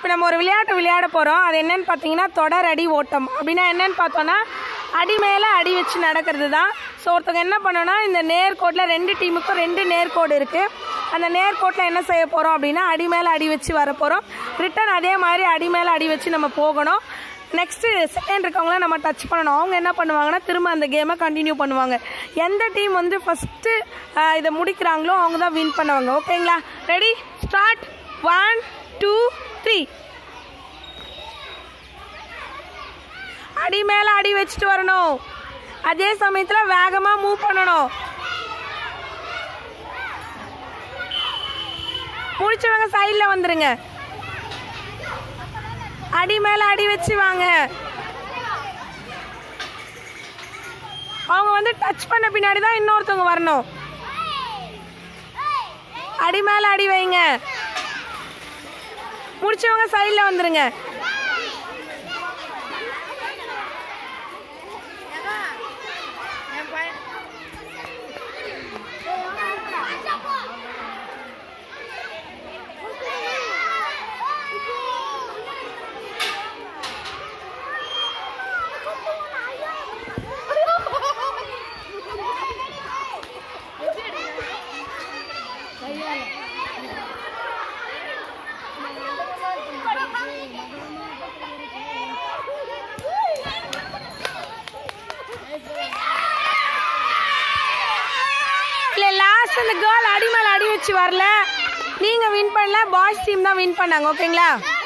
இப்போ நம்ம ஒரு விளையாட்டு விளையாட போகிறோம் அது என்னன்னு பார்த்தீங்கன்னா தொடர் அடி ஓட்டம் அப்படின்னா என்னன்னு பார்த்தோன்னா அடி மேலே அடி வச்சு நடக்கிறது தான் ஸோ ஒருத்தவங்க என்ன பண்ணோன்னா இந்த நேர்கோட்டில் ரெண்டு டீமுக்கும் ரெண்டு நேர்கோடு இருக்குது அந்த நேர்கோட்டில் என்ன செய்ய போகிறோம் அப்படின்னா அடி மேலே அடி வச்சு வர போகிறோம் ரிட்டன் அதே மாதிரி அடி மேலே அடி வச்சு நம்ம போகணும் நெக்ஸ்ட்டு செகண்ட் இருக்கவங்கள நம்ம டச் பண்ணணும் அவங்க என்ன பண்ணுவாங்கன்னா திரும்ப அந்த கேமை கண்டினியூ பண்ணுவாங்க எந்த டீம் வந்து ஃபஸ்ட்டு இதை முடிக்கிறாங்களோ அவங்க தான் வின் பண்ணுவாங்க ஓகேங்களா ready start one two three அடி மேலே அடி வச்சுட்டு வரணும் அதே சமயத்தில் வேகமாக மூவ் பண்ணணும் முடிச்சவங்க சைடில் வந்துருங்க அடி மேலே அடி வச்சு வாங்க அவங்க வந்து டச் பண்ண பின்னாடி தான் இன்னொருத்தவங்க வரணும் அடி மேலே அடி வைங்க முடிச்சவங்க சைடில் வந்துருங்க இல்லை லாஸ்ட் அந்த கேர்ள் அடி மேலே அடி வச்சு வரல நீங்கள் வின் பண்ணல பாய்ஸ் டீம் தான் வின் பண்ணாங்க ஓகேங்களா